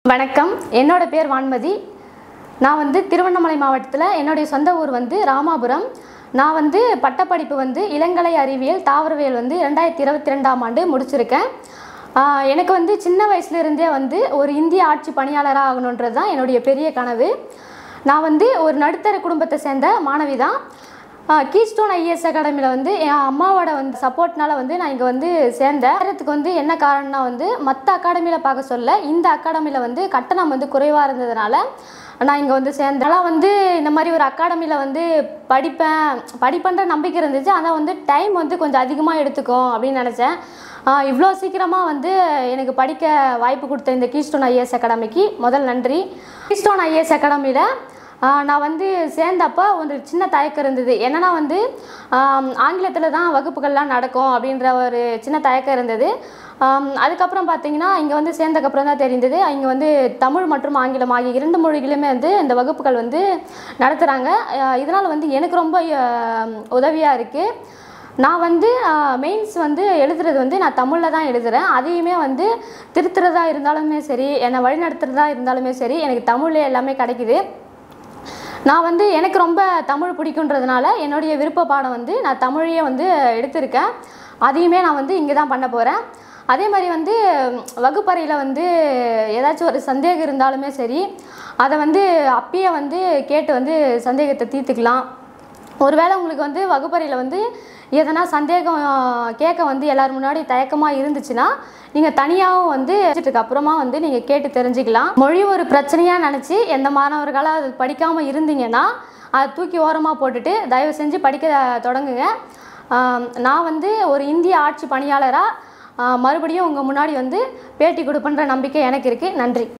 வணக்கம் என்னோட பேர் வான்மதி நான் வந்து திருவண்ணாமலை மாவட்டத்தில் என்னுடைய சொந்த ஊர் வந்து ராமாபுரம் நான் வந்து பட்டப்படிப்பு வந்து இளங்கலை அறிவியல் தாவரவியல் வந்து ரெண்டாயிரத்தி இருபத்தி ரெண்டாம் ஆண்டு முடிச்சிருக்கேன் ஆஹ் எனக்கு வந்து சின்ன வயசுலேருந்தே வந்து ஒரு இந்திய ஆட்சி பணியாளராக ஆகணுன்றது தான் என்னுடைய பெரிய கனவு நான் வந்து ஒரு நடுத்தர குடும்பத்தை சேர்ந்த மாணவி தான் கீஸ்டோன் ஐஏஎஸ் அகாடமியில் வந்து என் அம்மாவோட வந்து சப்போர்ட்னால வந்து நான் இங்கே வந்து சேர்ந்தேன் சேர்றதுக்கு வந்து என்ன காரணம்னா வந்து மற்ற அகாடமியில் பார்க்க சொல்ல இந்த அகாடமியில் வந்து கட்டணம் வந்து குறைவாக இருந்ததுனால நான் இங்கே வந்து சேர்ந்தேன் ஆனால் வந்து இந்த மாதிரி ஒரு அகாடமியில் வந்து படிப்பேன் படிப்பேன்ற நம்பிக்கை இருந்துச்சு ஆனால் வந்து டைம் வந்து கொஞ்சம் அதிகமாக எடுத்துக்கும் அப்படின்னு நினச்சேன் இவ்வளோ சீக்கிரமாக வந்து எனக்கு படிக்க வாய்ப்பு கொடுத்த இந்த கீஸ்டோன் ஐஏஎஸ் அகாடமிக்கு முதல் நன்றி கீஸ்டோன் ஐஏஎஸ் அகாடமியில் நான் வந்து சேர்ந்தப்போ ஒரு சின்ன தயக்கம் இருந்தது என்னன்னா வந்து ஆங்கிலத்தில் தான் வகுப்புகள்லாம் நடக்கும் அப்படின்ற ஒரு சின்ன தயக்கம் இருந்தது ஆம், அதுக்கப்புறம் பார்த்தீங்கன்னா இங்கே வந்து சேர்ந்தக்கப்புறம் தான் தெரிந்தது இங்கே வந்து தமிழ் மற்றும் ஆங்கிலம் ஆகிய இரண்டு மொழிகளுமே வந்து இந்த வகுப்புகள் வந்து நடத்துகிறாங்க இதனால் வந்து எனக்கு ரொம்ப உதவியாக இருக்குது நான் வந்து மெயின்ஸ் வந்து எழுதுறது வந்து நான் தமிழில் தான் எழுதுகிறேன் அதையுமே வந்து திருத்துறதா இருந்தாலுமே சரி என்னை வழிநடத்துறதா இருந்தாலுமே சரி எனக்கு தமிழ்ல எல்லாமே கிடைக்குது நான் வந்து எனக்கு ரொம்ப தமிழ் பிடிக்குன்றதுனால என்னுடைய விருப்ப பாடம் வந்து நான் தமிழையே வந்து எடுத்திருக்கேன் அதையுமே நான் வந்து இங்கே தான் பண்ண போகிறேன் அதே மாதிரி வந்து வகுப்பறையில் வந்து ஏதாச்சும் ஒரு சந்தேகம் இருந்தாலுமே சரி அதை வந்து அப்பயே வந்து கேட்டு வந்து சந்தேகத்தை தீர்த்துக்கலாம் ஒருவேளை உங்களுக்கு வந்து வகுப்பறையில் வந்து எதனா சந்தேகம் கேட்க வந்து எல்லார் முன்னாடி தயக்கமாக இருந்துச்சுன்னா நீங்கள் தனியாகவும் வந்து வச்சுட்டுக்கு அப்புறமா வந்து நீங்கள் கேட்டு தெரிஞ்சுக்கலாம் மொழி ஒரு பிரச்சனையாக நினச்சி எந்த மாணவர்களாக அது படிக்காமல் இருந்தீங்கன்னா அதை தூக்கி ஓரமாக போட்டுட்டு தயவு செஞ்சு படிக்க தொடங்குங்க ஆம், நான் வந்து ஒரு இந்திய ஆட்சி பணியாளராக மறுபடியும் உங்கள் முன்னாடி வந்து பேட்டி கொடுப்பேன்ற நம்பிக்கை எனக்கு இருக்குது நன்றி